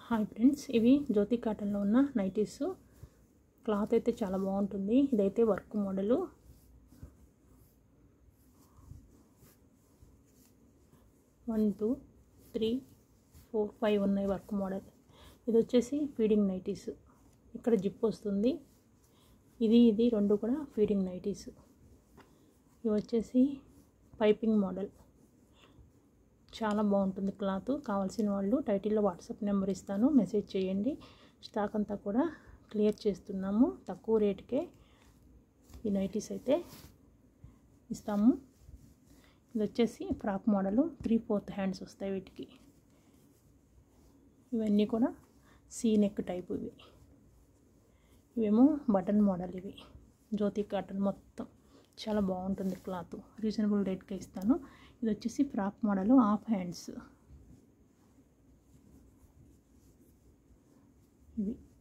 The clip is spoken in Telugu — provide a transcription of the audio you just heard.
హాయ్ ఫ్రెండ్స్ ఇవి జ్యోతి కాటన్లో ఉన్న నైటీస్ క్లాత్ అయితే చాలా బాగుంటుంది ఇదైతే work model one two three four five ఉన్నాయి వర్క్ మోడల్ ఇది వచ్చేసి ఫీడింగ్ నైటీస్ ఇక్కడ జిప్ వస్తుంది ఇది ఇది రెండు కూడా ఫీడింగ్ నైటీస్ ఇవి వచ్చేసి పైపింగ్ మోడల్ చాలా బాగుంటుంది క్లాత్ కావాల్సిన వాళ్ళు టైటిల్లో వాట్సాప్ నెంబర్ ఇస్తాను మెసేజ్ చేయండి స్టాక్ అంతా కూడా క్లియర్ చేస్తున్నాము తక్కువ రేటుకే ఈ నైటీస్ అయితే ఇస్తాము ఇది వచ్చేసి frock model three fourth hands వస్తాయి వీటికి ఇవన్నీ కూడా సీ నెక్ టైప్ ఇవి ఇవేమో బటన్ మోడల్ ఇవి జ్యోతి కాటన్ మొత్తం చాలా బాగుంటుంది క్లాత్ రీజనబుల్ రేట్కే ఇస్తాను ఇది వచ్చేసి ఫ్రాక్ మోడల్ హాఫ్ హ్యాండ్స్ ఇవి